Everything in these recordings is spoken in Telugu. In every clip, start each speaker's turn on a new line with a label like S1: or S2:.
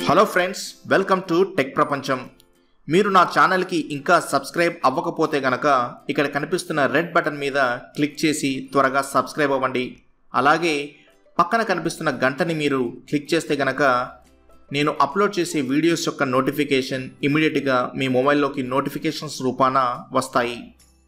S1: hello friends welcome to tech ప్రపంచం మీరు నా ఛానల్కి ఇంకా సబ్స్క్రైబ్ అవ్వకపోతే గనక ఇక్కడ కనిపిస్తున్న రెడ్ బటన్ మీద క్లిక్ చేసి త్వరగా సబ్స్క్రైబ్ అవ్వండి అలాగే పక్కన కనిపిస్తున్న గంటని మీరు క్లిక్ చేస్తే గనక నేను అప్లోడ్ చేసే వీడియోస్ యొక్క నోటిఫికేషన్ ఇమీడియట్గా మీ మొబైల్లోకి నోటిఫికేషన్స్ రూపాన వస్తాయి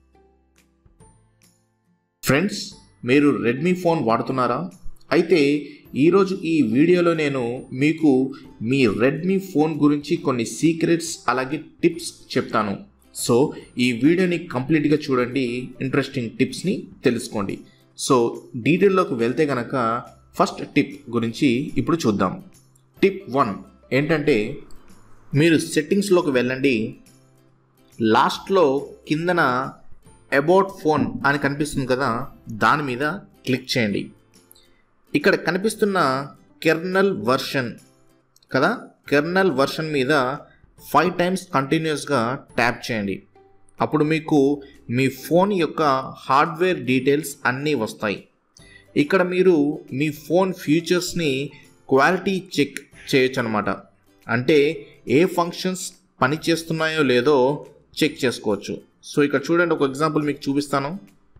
S1: ఫ్రెండ్స్ మీరు రెడ్మీ ఫోన్ వాడుతున్నారా అయితే ఈరోజు ఈ వీడియోలో నేను మీకు మీ రెడ్మీ ఫోన్ గురించి కొన్ని సీక్రెట్స్ అలాగే టిప్స్ చెప్తాను సో ఈ వీడియోని కంప్లీట్గా చూడండి ఇంట్రెస్టింగ్ టిప్స్ని తెలుసుకోండి సో డీటెయిల్లోకి వెళ్తే కనుక ఫస్ట్ టిప్ గురించి ఇప్పుడు చూద్దాం టిప్ వన్ ఏంటంటే మీరు సెట్టింగ్స్లోకి వెళ్ళండి లాస్ట్లో కిందన అబౌట్ ఫోన్ అని కనిపిస్తుంది కదా దాని మీద క్లిక్ చేయండి ఇక్కడ కనిపిస్తున్న కెర్నల్ వర్షన్ కదా కెర్నల్ వర్షన్ మీద ఫైవ్ టైమ్స్ కంటిన్యూస్గా ట్యాప్ చేయండి అప్పుడు మీకు మీ ఫోన్ యొక్క హార్డ్వేర్ డీటెయిల్స్ అన్నీ వస్తాయి ఇక్కడ మీరు మీ ఫోన్ ఫీచర్స్ని క్వాలిటీ చెక్ చేయొచ్చు అనమాట అంటే ఏ ఫంక్షన్స్ పనిచేస్తున్నాయో లేదో చెక్ చేసుకోవచ్చు సో ఇక్కడ చూడండి ఒక ఎగ్జాంపుల్ మీకు చూపిస్తాను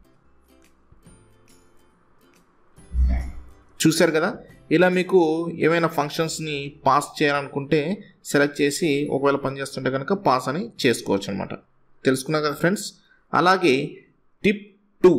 S1: చూశారు కదా ఇలా మీకు ఏమైనా ఫంక్షన్స్ని పాస్ చేయాలనుకుంటే సెలెక్ట్ చేసి ఒకవేళ పనిచేస్తుంటే కనుక పాస్ అని చేసుకోవచ్చు అనమాట తెలుసుకున్నా కదా ఫ్రెండ్స్ అలాగే టిప్ టూ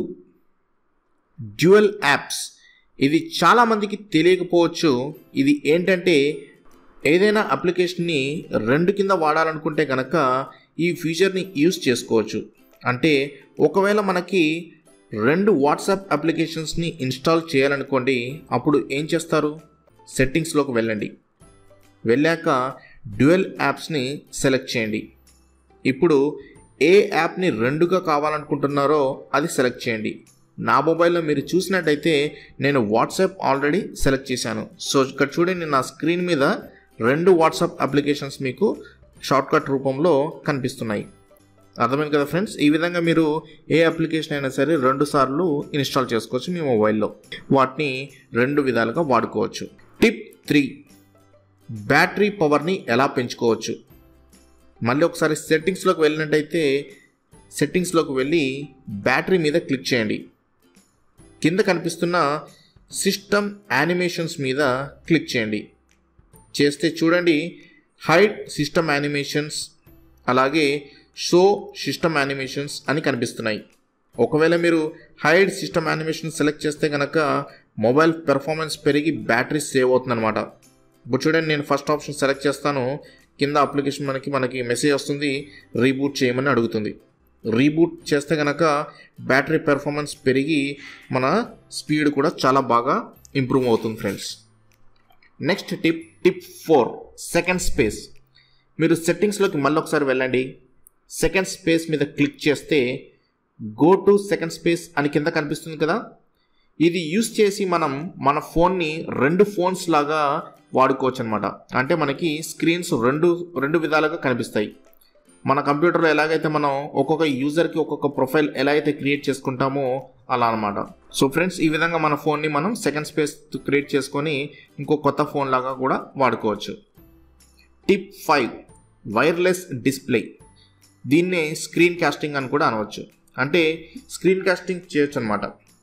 S1: డ్యూయల్ యాప్స్ ఇది చాలామందికి తెలియకపోవచ్చు ఇది ఏంటంటే ఏదైనా అప్లికేషన్ని రెండు కింద వాడాలనుకుంటే కనుక ఈ ఫీచర్ని యూస్ చేసుకోవచ్చు అంటే ఒకవేళ మనకి రెండు వాట్సాప్ అప్లికేషన్స్ని ఇన్స్టాల్ చేయాలనుకోండి అప్పుడు ఏం చేస్తారు సెట్టింగ్స్లోకి వెళ్ళండి వెళ్ళాక డ్యూయల్ యాప్స్ని సెలెక్ట్ చేయండి ఇప్పుడు ఏ యాప్ని రెండుగా కావాలనుకుంటున్నారో అది సెలెక్ట్ చేయండి నా మొబైల్లో మీరు చూసినట్టయితే నేను వాట్సాప్ ఆల్రెడీ సెలెక్ట్ చేశాను సో ఇక్కడ చూడండి నా స్క్రీన్ మీద రెండు వాట్సాప్ అప్లికేషన్స్ మీకు షార్ట్కట్ రూపంలో కనిపిస్తున్నాయి అర్థమైంది కదా ఫ్రెండ్స్ ఈ విధంగా మీరు ఏ అప్లికేషన్ అయినా సరే రెండు సార్లు ఇన్స్టాల్ చేసుకోవచ్చు మీ మొబైల్లో వాటిని రెండు విధాలుగా వాడుకోవచ్చు టిప్ త్రీ బ్యాటరీ పవర్ని ఎలా పెంచుకోవచ్చు మళ్ళీ ఒకసారి సెట్టింగ్స్లోకి వెళ్ళినట్టయితే సెట్టింగ్స్లోకి వెళ్ళి బ్యాటరీ మీద క్లిక్ చేయండి కింద కనిపిస్తున్న సిస్టమ్ యానిమేషన్స్ మీద క్లిక్ చేయండి చేస్తే చూడండి హైడ్ సిస్టమ్ యానిమేషన్స్ అలాగే షో సిస్టమ్ యానిమేషన్స్ అని కనిపిస్తున్నాయి ఒకవేళ మీరు హైడ్ సిస్టమ్ యానిమేషన్ సెలెక్ట్ చేస్తే కనుక మొబైల్ పెర్ఫార్మెన్స్ పెరిగి బ్యాటరీ సేవ్ అవుతుందన్నమాట ఇప్పుడు చూడండి నేను ఫస్ట్ ఆప్షన్ సెలెక్ట్ చేస్తాను కింద అప్లికేషన్ మనకి మనకి మెసేజ్ వస్తుంది రీబూట్ చేయమని అడుగుతుంది రీబూట్ చేస్తే కనుక బ్యాటరీ పెర్ఫార్మెన్స్ పెరిగి మన స్పీడ్ కూడా చాలా బాగా ఇంప్రూవ్ అవుతుంది friends next tip tip four second space మీరు సెట్టింగ్స్లోకి మళ్ళీ ఒకసారి వెళ్ళండి సెకండ్ స్పేస్ మీద క్లిక్ చేస్తే గో టు సెకండ్ స్పేస్ అని కింద కనిపిస్తుంది కదా ఇది యూస్ చేసి మనం మన ఫోన్ని రెండు ఫోన్స్ లాగా వాడుకోవచ్చు అనమాట అంటే మనకి స్క్రీన్స్ రెండు రెండు విధాలుగా కనిపిస్తాయి మన కంప్యూటర్లో ఎలాగైతే మనం ఒక్కొక్క యూజర్కి ఒక్కొక్క ప్రొఫైల్ ఎలా అయితే క్రియేట్ చేసుకుంటామో అలా అనమాట సో ఫ్రెండ్స్ ఈ విధంగా మన ఫోన్ని మనం సెకండ్ స్పేస్ క్రియేట్ చేసుకొని ఇంకో కొత్త ఫోన్ లాగా కూడా వాడుకోవచ్చు టిప్ ఫైవ్ వైర్లెస్ డిస్ప్లే దీన్నే స్క్రీన్ కాస్టింగ్ అని కూడా అనవచ్చు అంటే స్క్రీన్ కాస్టింగ్ చేయొచ్చు అనమాట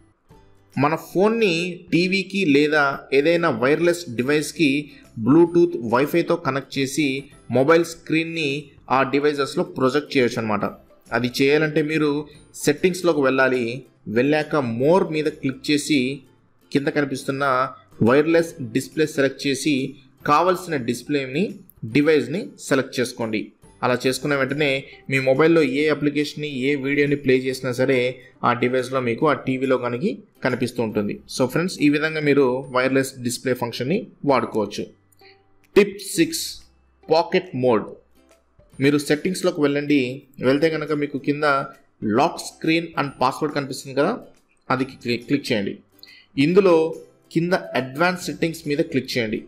S1: మన ఫోన్ని టీవీకి లేదా ఏదైనా వైర్లెస్ డివైస్కి బ్లూటూత్ వైఫైతో కనెక్ట్ చేసి మొబైల్ స్క్రీన్ని ఆ డివైజెస్లో ప్రొజెక్ట్ చేయొచ్చు అనమాట అది చేయాలంటే మీరు సెట్టింగ్స్లోకి వెళ్ళాలి వెళ్ళాక మోర్ మీద క్లిక్ చేసి కింద కనిపిస్తున్న వైర్లెస్ డిస్ప్లే సెలెక్ట్ చేసి కావలసిన డిస్ప్లేని డివైస్ని సెలెక్ట్ చేసుకోండి అలా చేసుకున్న వెంటనే మీ మొబైల్లో ఏ అప్లికేషన్ని ఏ వీడియోని ప్లే చేసినా సరే ఆ డివైస్లో మీకు ఆ టీవీలో కనుక కనిపిస్తూ ఉంటుంది సో ఫ్రెండ్స్ ఈ విధంగా మీరు వైర్లెస్ డిస్ప్లే ఫంక్షన్ని వాడుకోవచ్చు టిప్ సిక్స్ పాకెట్ మోడ్ మీరు సెట్టింగ్స్లోకి వెళ్ళండి వెళ్తే కనుక మీకు కింద లాక్ స్క్రీన్ అండ్ పాస్వర్డ్ కనిపిస్తుంది కదా అది క్లిక్ చేయండి ఇందులో కింద అడ్వాన్స్ సెట్టింగ్స్ మీద క్లిక్ చేయండి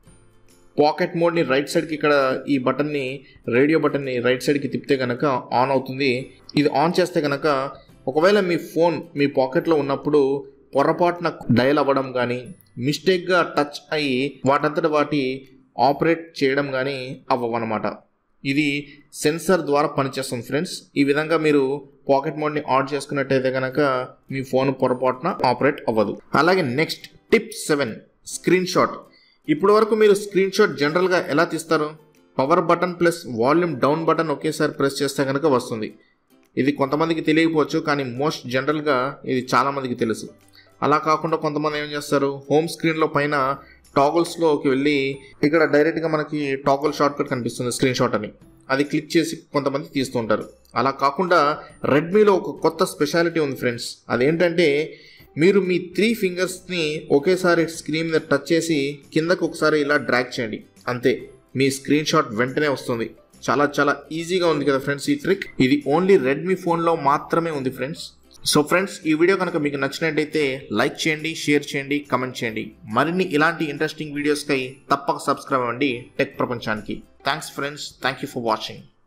S1: పాకెట్ మోడ్ని రైట్ సైడ్కి ఇక్కడ ఈ బటన్ని రేడియో బటన్ని రైట్ సైడ్కి తిప్పితే కనుక ఆన్ అవుతుంది ఇది ఆన్ చేస్తే కనుక ఒకవేళ మీ ఫోన్ మీ పాకెట్లో ఉన్నప్పుడు పొరపాటున డయల్ అవ్వడం కానీ మిస్టేక్గా టచ్ అయ్యి వాటంతట వాటి ఆపరేట్ చేయడం కానీ అవ్వవన్నమాట ఇది సెన్సార్ ద్వారా పనిచేస్తుంది ఫ్రెండ్స్ ఈ విధంగా మీరు పాకెట్ మోడ్ని ఆన్ చేసుకున్నట్టయితే కనుక మీ ఫోన్ పొరపాటున ఆపరేట్ అవ్వదు అలాగే next tip seven screenshot ఇప్పటి వరకు మీరు స్క్రీన్ షాట్ జనరల్గా ఎలా తీస్తారు power button plus volume down button ఒకేసారి ప్రెస్ చేస్తే కనుక వస్తుంది ఇది కొంతమందికి తెలియకపోవచ్చు కానీ మోస్ట్ జనరల్గా ఇది చాలామందికి తెలుసు అలా కాకుండా కొంతమంది ఏం చేస్తారు హోమ్ స్క్రీన్లో పైన టాగుల్స్లోకి వెళ్ళి ఇక్కడ డైరెక్ట్గా మనకి టాగుల్ షార్ట్ కట్ కనిపిస్తుంది స్క్రీన్ షాట్ అని అది క్లిక్ చేసి కొంతమంది తీస్తుంటారు అలా కాకుండా రెడ్మీలో ఒక కొత్త స్పెషాలిటీ ఉంది ఫ్రెండ్స్ అదేంటంటే మీరు మీ త్రీ ఫింగర్స్ని ఒకేసారి స్క్రీన్ మీద టచ్ చేసి కిందకు ఒకసారి ఇలా డ్రాగ్ చేయండి అంతే మీ స్క్రీన్ షాట్ వెంటనే వస్తుంది చాలా చాలా ఈజీగా ఉంది కదా ఫ్రెండ్స్ ఈ ట్రిక్ ఇది ఓన్లీ రెడ్మీ ఫోన్లో మాత్రమే ఉంది ఫ్రెండ్స్ సో ఫ్రెండ్స్ ఈ వీడియో కనుక మీకు నచ్చినట్టయితే లైక్ చేయండి షేర్ చేయండి కమెంట్ చేయండి మరిన్ని ఇలాంటి ఇంట్రెస్టింగ్ వీడియోస్కై తప్పక సబ్స్క్రైబ్ అవ్వండి టెక్ ప్రపంచానికి thanks friends thank you for watching